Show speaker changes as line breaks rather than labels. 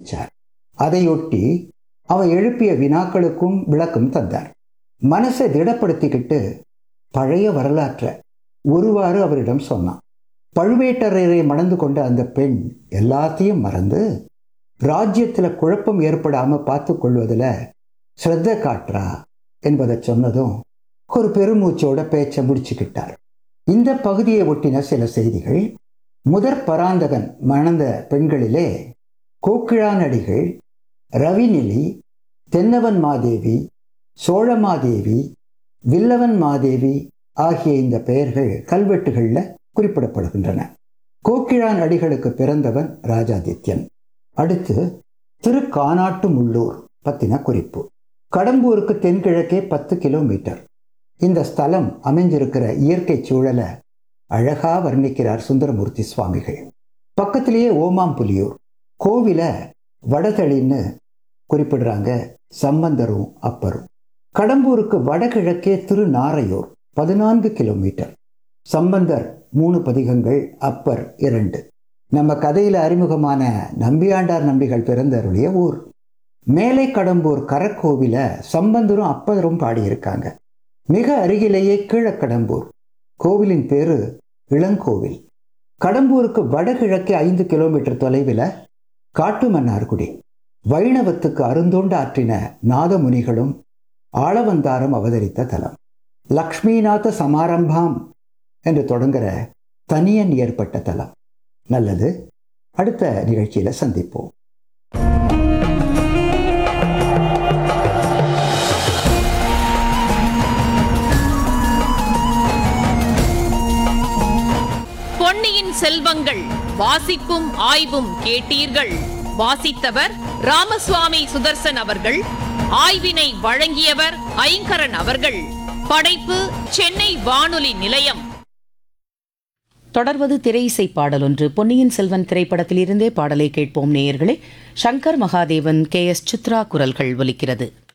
சிரிச்சார் அதையொட்டி அவ எழுப்பிய வினாக்களுக்கும் விளக்கம் தந்தார் மனசை திடப்படுத்திக்கிட்டு பழைய வரலாற்றை ஒருவாறு அவரிடம் சொன்னான் பழுவேட்டரையரை மணந்து கொண்ட அந்த பெண் எல்லாத்தையும் மறந்து ராஜ்யத்தில் குழப்பம் ஏற்படாம பார்த்து கொள்வதில் ஸ்ரத்த காட்டுறா என்பதை சொன்னதும் ஒரு பெருமூச்சோட பேச்சை முடிச்சுக்கிட்டார் இந்த பகுதியை ஒட்டின சில செய்திகள் முதற் பராந்தகன் மணந்த பெண்களிலே கோக்கிழாநடிகள் ரவிநிலி தென்னவன் மாதேவி சோழமாதேவி வில்லவன் மாதேவி ஆகிய இந்த பெயர்கள் கல்வெட்டுகளில் குறிப்பிடப்படுகின்றன கோக்கிழான் அடிகளுக்கு பிறந்தவன் ராஜாதித்யன் அடுத்து திருக்கானாட்டு முள்ளூர் பத்தின குறிப்பு கடம்பூருக்கு தென்கிழக்கே பத்து கிலோமீட்டர் இந்த ஸ்தலம் அமைஞ்சிருக்கிற இயற்கை சூழலை அழகா வர்ணிக்கிறார் சுந்தரமூர்த்தி சுவாமிகள் பக்கத்திலேயே ஓமாம்புலியூர் கோவில வடதளின்னு குறிப்பிடுறாங்க சம்பந்தரும் அப்பரும் கடம்பூருக்கு வடகிழக்கே திருநாரையூர் பதினான்கு கிலோமீட்டர் சம்பந்தர் மூணு பதிகங்கள் அப்பர் இரண்டு நம்ம கதையில அறிமுகமான நம்பியாண்டார் நம்பிகள் பிறந்தருடைய ஊர் மேலை கடம்பூர் கரக்கோவில சம்பந்தரும் அப்பரும் பாடியிருக்காங்க மிக அருகிலேயே கீழக்கடம்பூர் கோவிலின் பேரு இளங்கோவில் கடம்பூருக்கு வடகிழக்கே ஐந்து கிலோமீட்டர் தொலைவில் காட்டுமன்னார்குடி வைணவத்துக்கு அருந்தோண்டு ஆற்றின நாதமுனிகளும் ஆளவந்தாரம் அவதரித்த தலம் லக்ஷ்மிநாத சமாரம்பாம் என்று தொடங்குற தனியன் ஏற்பட்ட தலம் நல்லது அடுத்த நிகழ்ச்சியில சந்திப்போம்
பொன்னியின் செல்வங்கள் வாசிப்பும் ஆய்வும் கேட்டீர்கள் வாசித்தவர் ராமசுவாமி சுதர்சன் அவர்கள் ஆய்வினை வழங்கியவர் ஐங்கரன் அவர்கள் படைப்பு சென்னை வானொலி நிலையம்
தொடர்வது திரை இசை பாடல் ஒன்று பொன்னியின் செல்வன் திரைப்படத்திலிருந்தே பாடலை கேட்போம் நேயர்களே சங்கர் மகாதேவன் கே எஸ் சித்ரா குரல்கள் ஒலிக்கிறது